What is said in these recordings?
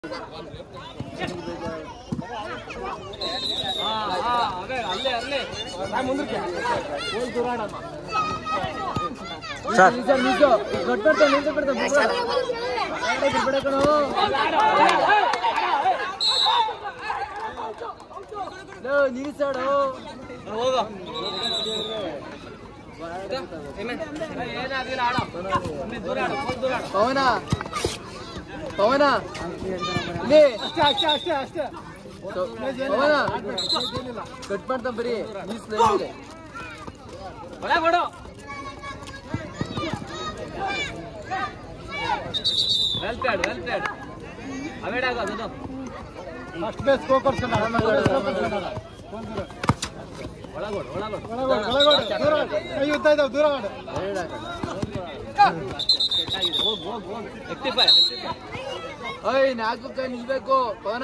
Sir ನಿಲ್ಸಾಡು ಪವನ ಪವನ ಇಲ್ಲಿ ಪವನ cut ಮಾಡ್ತಾನ ಬರೀ ನೀಸ್ line well pad well pad ಅವೇಡ್ ಆಗೋದು ಫಸ್ಟ್ ಬೇಸ್ ಗೋಕರ್ಸ್ ಒಳಗೋಡು ಒಳಗೋಡು ದೂರ ಕೈ ಉದ್ದ ಇದಾವೆ ದೂರ ಮಾಡು ಹೋಗ್ ಹೋಗ್ ಹೋಗ್ ರೆಕ್ಟಿಫೈ ಓಯ್ ನಾಲ್ಕು ಕೈ ನಿಲ್ಬೇಕು ಪವನ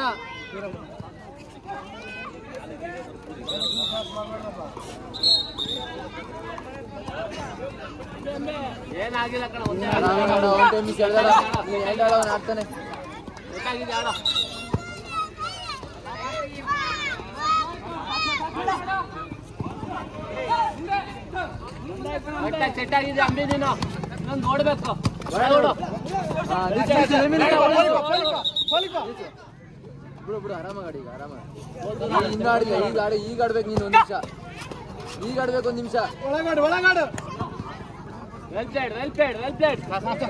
ಏನಾಗಿಲ್ಲ ಕಣ ಒಂದೇ ಒನ್ ಟೈಮ್ ಮಿಸ್ ಹೇಳ್ದಾಳ ಎರಡು ಅವನು ಆಡ್ತಾನೆ ಗೊತ್ತಾಗಿದೆ ಆಡ ಸೆಟ್ ಆಗಿದೆ ಅಂಬಿ ನೀನು ಇನ್ನೊಂದು ನೋಡ್ಬೇಕು ಒಳಗೋಡು ಹಾ, ನಿಲ್ಸು, ನಿಲ್ಸು, ನಿಲ್ಸು, ನಿಲ್ಸು, ನಿಲ್ಸು. ಬಿಡು ಬಿಡು ಆರಾಮಾಗಿ ಆಡಿ ಈಗ ಆರಾಮಾಗಿ ಇನ್ನು ಆಡಿಲ್ಲ ಈಗ ಆಡಿ ಈಗ ಆಡ್ಬೇಕು ನೀನು ಒಂದು ನಿಮಿಷ ಈಗ ಆಡ್ಬೇಕು ಒಂದು ನಿಮಿಷ ಒಳಗಾಡು ಒಳಗಾಡು well played well played well played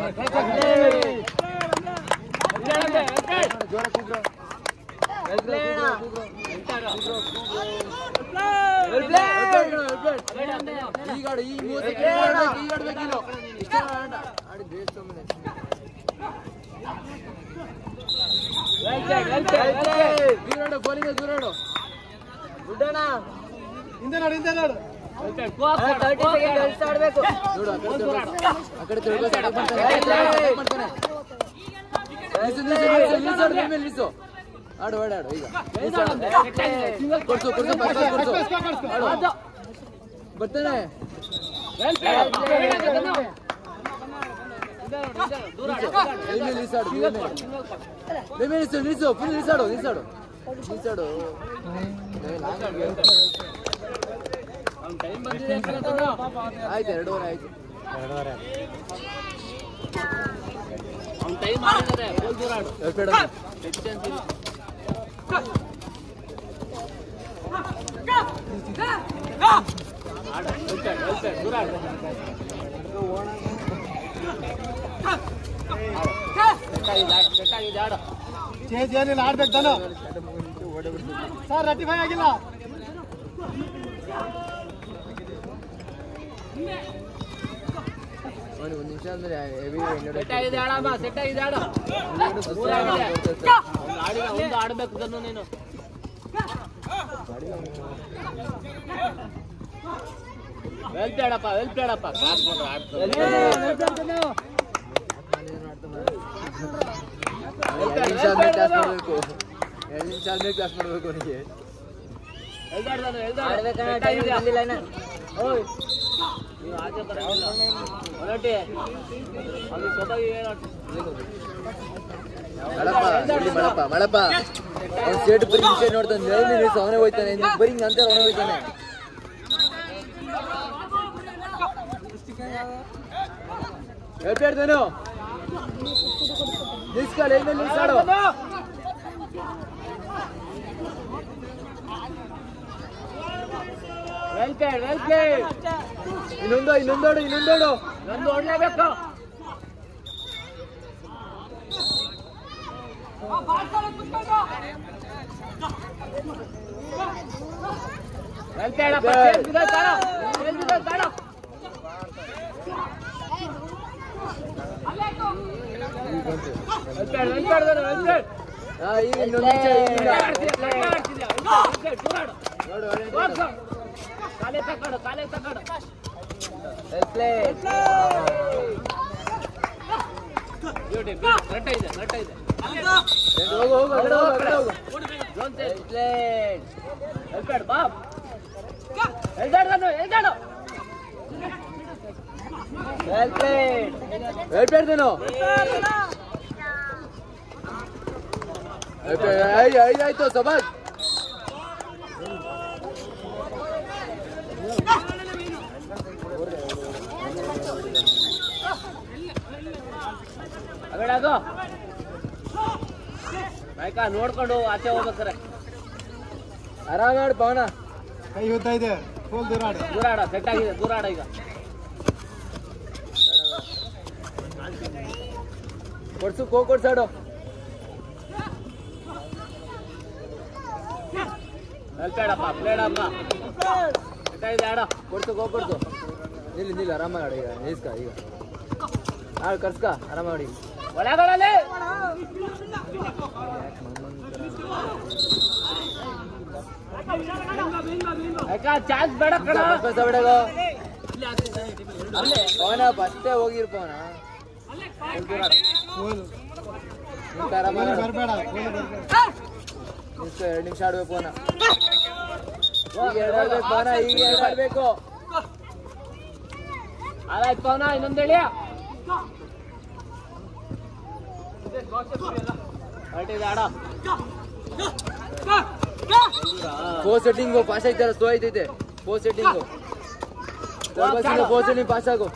ಜೋರ ಕೂಗ್ರು ಎಲ್ರು ಕೂಗ್ರು, ಕೂಗ್ರು. ಈಗ ಆಡು ಈ ಮೂವತ್ತು ಸೆಕೆಂಡ್ ಆಡ್ಬೇಕು ಈಗ ಆಡ್ಬೇಕು ನೀನು ಇಷ್ಟೇ ಆಡ ಆಡಿ ಬೇಸ್ ಸುಮ್ಮನೆ ದೂರ ಆಡು ಗೋಲಿಂದ ದೂರ ಆಡು ಹಿಂದೆ ನೋಡು ಹಿಂದೆ ನೋಡು ನೋಡು ಆ ಕಡೆ ತಿರ್ಗು. ಆ ಕಡೆ ತಿರ್ಗು, attack ಮಾಡ್ತಾನೆ. attack ಮಾಡ್ತಾನೆ. ನಿಲ್ಸು, ನಿಲ್ಸು, ನಿಲ್ಸು, ನಿಲ್ಸು, ಆಡು, ಮೇಲೆ ನಿಲ್ಸು. ಆಡು ಆಡು ಆಡು ಈಗ ನಿಲ್ಸು, ಆಡು. ಕೊಡ್ಸು ಕೊಡ್ಸು pass ಕೊಡ್ಸು ಆಡು. ಬರ್ತಾನೆ ಮೇಲೆ ನಿಲ್ಸಾಡು ಮೇಲೆ ಮೇಲೆ ನಿಲ್ಸು ನಿಲ್ಸು ಫುಲ್ ನಿಲ್ಸಾಡು ನಿಲ್ಸಾಡು ನಿಲ್ಸಾಡು ಆಯ್ತು ಎರಡೂವರೆ ಆಯ್ತು ಅವ್ನ ಟೈಮ್ ಮಾಡಿದ್ದಾರೆ ಗೋಲ್ ದೂರ ಆಡು ಎರಡು ಆಡು ವೆಲ್ ಪ್ಲೇಡ್ ವೆಲ್ ಪ್ಲೇಡ್ ದೂರ ಆಡು ಸೆಟ್ ಆಗಿದೆ ಆಡು ಸೆಟ್ ಆಗಿದೆ ಆಡು ಚೇಂಜ್ ಏನಿಲ್ಲ ಆಡ್ಬೇಕು ತಾನು ಸರ್ ರಟಿಫೈ ಆಗಿಲ್ಲ ನೋಡಿ ಒಂದು ನಿಮಿಷ ಆದ್ಮೇಲೆ ಹೆವಿ ಸೆಟ್ ಆಗಿದೆ ಆಡಮ್ಮ ಸೆಟ್ ಆಗಿದೆ ಆಡು ದೂರ ಆಗಿದೆ ಅವ್ನು ಆಡಿದ ಒಂದು ಆಡ್ಬೇಕು ಇದನ್ನು ನೀನು ವೆಲ್ ಪ್ಲೇಡಪ್ಪ ವೆಲ್ ಪ್ಲೇಡಪ್ಪ ಕ್ಲಾಸ್ ಮಾಡ್ರೆ ಆಡ್ತಾರೆ ಎರಡು ನಿಮಿಷ ಆದ್ಮೇಲೆ ಕ್ಲಾಸ್ ಮಾಡಬೇಕು ಎರಡು ನಿಮಿಷ ಆದ್ಮೇಲೆ ಕ್ಲಾಸ್ ಮಾಡಬೇಕು ಅವನಿಗೆ ಎಲ್ದಾಡ್ದಾನು ಎಲ್ದಾಡು ಓಯ್ ನೀವು ಆಚೆ ಬರಲ್ಲ ಹೊರಟಿ ಅಲ್ಲಿ ಸ್ವತಃ ಏನು ಮಳಪ್ಪ ಇಲ್ಲಿ ಮಳಪ್ಪ ಮಳಪ್ಪ ಅವ್ನು ಸೇಟ್ ಬರೀ ನಿಮಿಷ ನೋಡ್ತಾನೆ ನೆರಳು ನಿಲ್ಲಿಸಿ ಅವನೇ ಹೋಯ್ತಾನೆ ನೀನ್ ಬರೀ ಹಿಂಗ್ ಅಂತ ಅವನೇ ಹೋಯ್ತಾನೆ ಹೇಳ್ತಾಡ್ದೇನು ನಿಲ್ಸ್ಕಲ್ ಎಲ್ಲಿ ನಿಲ್ಸಾಡು ವೆಲ್ ಪ್ಲೇಡ್ ವೆಲ್ ಪ್ಲೇಡ್ ಇನ್ನೊಂದು ಇನ್ನೊಂದೋಡು ಇನ್ನೊಂದೋಡು ನಂದು ಹೊಡ್ಲೇಬೇಕು ವೆಲ್ ಪ್ಲೇಡಪ್ಪ ಸೇಫ್ ಇದೆ ತಾಳ ಸೇಫ್ ಇದೆ ತಾಳ well played well played well played ಹಾ ಈಗ ಇನ್ನೊಂದು ನಿಮಿಷ ಈಗ ನೋಡು ಒಳ್ಳೆ ಕಾಲೇ ತಕೊಂಡು ಕಾಲೇ ತಕೊಂಡು ಬ್ಯೂಟಿ ನಟ ಇದೆ ನಟ ಇದೆ ಹೋಗು ಹೋಗು ಆ ಕಡೆ ಹೋಗು ಆ ಕಡೆ ಹೋಗು ಹೆಲ್ಪೇಡ್ ಬಾಬ್ ಎಲ್ದಾಡ್ದಾನು ಎಲ್ದಾಡು ಹೇಳ್ತಾಡ್ದೇನು ಐದು ಐದು ಆಯ್ತು ಸಬಾಜ್ ಅಗಡ ಅದು ನಾಯ್ಕ ನೋಡ್ಕೊಂಡು ಆಚೆ ಹೋಗ್ಬೇಕಾರೆ ಆರಾಮ್ ಆಡು ಪವನ ಕೈ ಉದ್ದ ಇದೆ ಫುಲ್ ದೂರ ಆಡು ದೂರ ಆಡ ಸೆಟ್ ಆಗಿದೆ ದೂರ ಆಡ ಈಗ ಕೊಡ್ಸು ಕೋ ಕೊಡ್ಸಾಡು ಹೇಳ್ಬೇಡಪ್ಪ ಪ್ಲೇಡಪ್ಪ ಸೆಟ್ ಆಗಿದೆ ಆಡ ಕೊಡ್ಸು ಕೋ ಕೊಡ್ಸು ನಿಲ್ಲಿ ನಿಲ್ಲಿ ಆರಾಮಾಗಿ ಆಡು ಈಗ ನಿಲ್ಸ್ಕ ಈಗ ಆಡು ಕರ್ಸ್ಕ ಆರಾಮಾಗಿ ಒಳಗಡೆ ಯಾಕ ಚಾನ್ಸ್ ಬೇಡ ಕಣ ವಾಪಸ್ ಬಿಡಗೋ ಪವನ ಫಸ್ಟೇ ಹೋಗಿರ್ ಪವನ ಫುಲ್ ನಿಂತ ಆರಾಮಾಗಿ ಆಡು. ಬರಬೇಡ ಫುಲ್ ಬರಬೇಡ ನಿಲ್ಸ್ಕ ಎರಡು ನಿಮಿಷ ಆಡ್ಬೇಕು ಪವನ ಈಗ ಎರಡು ಆಡ್ಬೇಕು ಪವನ ಈಗ ಎರಡು ಆಡ್ಬೇಕು ಅದಾಯ್ತು ಪವನ ಇನ್ನೊಂದು ಹೇಳಿ ಹೊರಟಿದೆ ಆಡ ಫೋ ಸೆಟ್ಟಿಂಗು ಪಾಸ್ ಐತಲ್ಲ ಸ್ಲೋ ಐತೈತೆ four setting four setting pass ಆಗು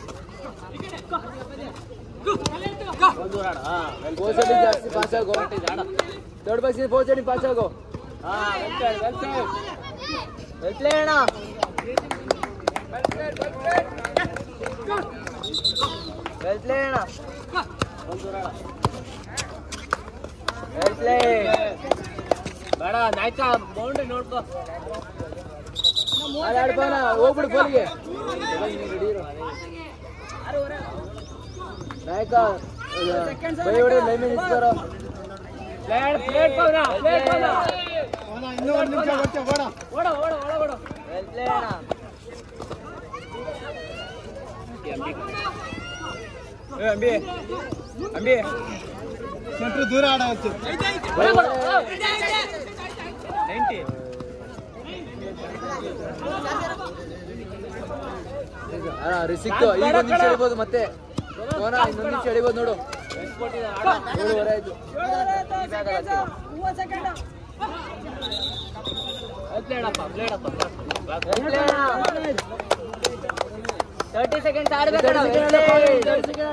ಒಂದು ದೂರ ಆಡ ಹಾ ಫೋ ಸೆಟ್ಟಿಂಗ್ ಜಾಸ್ತಿ ಪಾಸ್ ಆಗು ಹೊರಟಿದೆ ಆಡ third box four setting pass ಆಗು ಹಾ ವೆಲ್ಸೇಡ್ ವೆಲ್ಸೇಡ್ ಎತ್ಲೇ ಅಣ್ಣ ಎತ್ಲೇ ಅಣ್ಣ ಒಂದು ದೂರ ಆಡ ಎತ್ಲೇ ಬೇಡ ನಾಯ್ಕ ಬೌಂಡ್ರಿ ನೋಡ್ಕೋ ಅಲ್ಲಿ ಆಡ್ಬೋಣ ಹೋಗ್ಬಿಡು ಫೋನ್ಗೆ ನಾಯಕ ಬೈ ಹೊಡೆ ಲೈನ್ ನಿಲ್ಸ್ತಾರೋ ಪ್ಲೇಟ್ ಪ್ಲೇಟ್ ಪವನ ಪ್ಲೇಟ್ ಪವನ ಅವನ ಇನ್ನೂ ಒಂದು ನಿಮಿಷ ಬರ್ತೀವಿ ಬೇಡ ಓಡ ಓಡ ಓಡ ಓಡ ಎತ್ಲೇ ಅಣ್ಣ ಸೆಂಟ್ರ್ ದೂರ ಆಡ ಅಂತೀವಿ ಬೈ ಹೊಡೆ. ಅಣ್ಣ ರಿಸಿಕ್ತು ಈಗ ಒಂದು ನಿಮಿಷ ಹಿಡಿಬೋದು ಮತ್ತೆ ಫೋನ ಇನ್ನೊಂದು ನಿಮಿಷ ಹಿಡಿಬೋದು ನೋಡು ಏಳುವರೆ ಆಯ್ತು ಪ್ಲೇಡಪ್ಪ ಪ್ಲೇಡಪ್ಪ ತರ್ಟಿ ಸೆಕೆಂಡ್ಸ್ ಆಡ್ಬೇಕು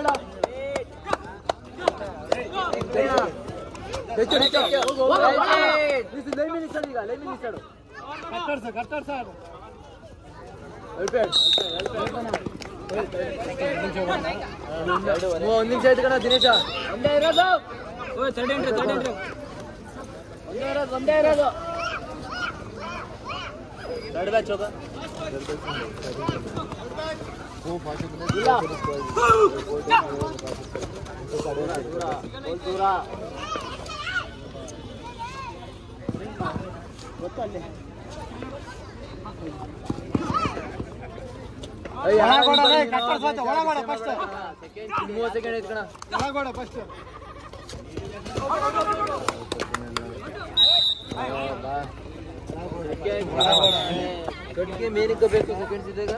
ಕಟ್ಟಡ್ಸ ಕಟ್ಟಡ್ಸ ಆಡು ಒಂದ್ ನಿಮಿಷ ಆಯ್ತು ಕಣ ದಿನೇಶ ಒಂದೇ ಇರೋದು ಒಂದೇ ಇರೋದು ಒಂದೇ ಇರೋದು ದೊಡ್ಡ ಬ್ಯಾಚ್ ಹೋಗ ಇಲ್ಲ ದೂರ ದೂರ ಗೊತ್ತಲ್ಲಿ ಒಳಗೋಡ ರೇ, ಕಟ್ಟಡ್ಸ ಆಯ್ತು, ಒಳಗೋಡ ಫಸ್ಟ್ ಮೂವತ್ತು ಸೆಕೆಂಡ್ ಆಯ್ತು ಕಣ ಒಳಗೋಡ ಫಸ್ಟ್ ಕಟ್ಗೆ ಮೇನಿಗೆ ಬೇಕು ಸೆಕೆಂಡ್ಸ್ ಇದ್ದಾಗ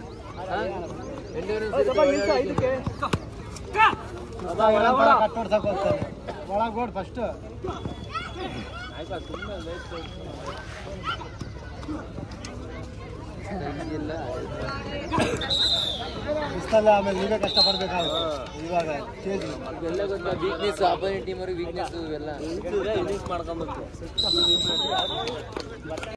ಕಟ್ಟಡ್ಸಕ್ ಹೋಗ್ತಾನೆ ಒಳಗೋಡ್ ಫಸ್ಟ್ ಇಷ್ಟಲ್ಲ ಆಮೇಲೆ ನೀವೇ ಕಷ್ಟ ಪಡ್ಬೇಕಾಗುತ್ತೆ ಇವಾಗ ಚೇಂಜ್ ಎಲ್ಲ ಗೊತ್ತಾ ವೀಕ್ನೆಸ್ ಆಪೋಸಿಟ್ ಟೀಮ್ ಅವ್ರಿಗೆ ವೀಕ್ನೆಸ್ ಇವೆಲ್ಲ ಇನ್ನಿಂಗ್ಸ್ ಮಾಡ್ಕೊಂಬಂತು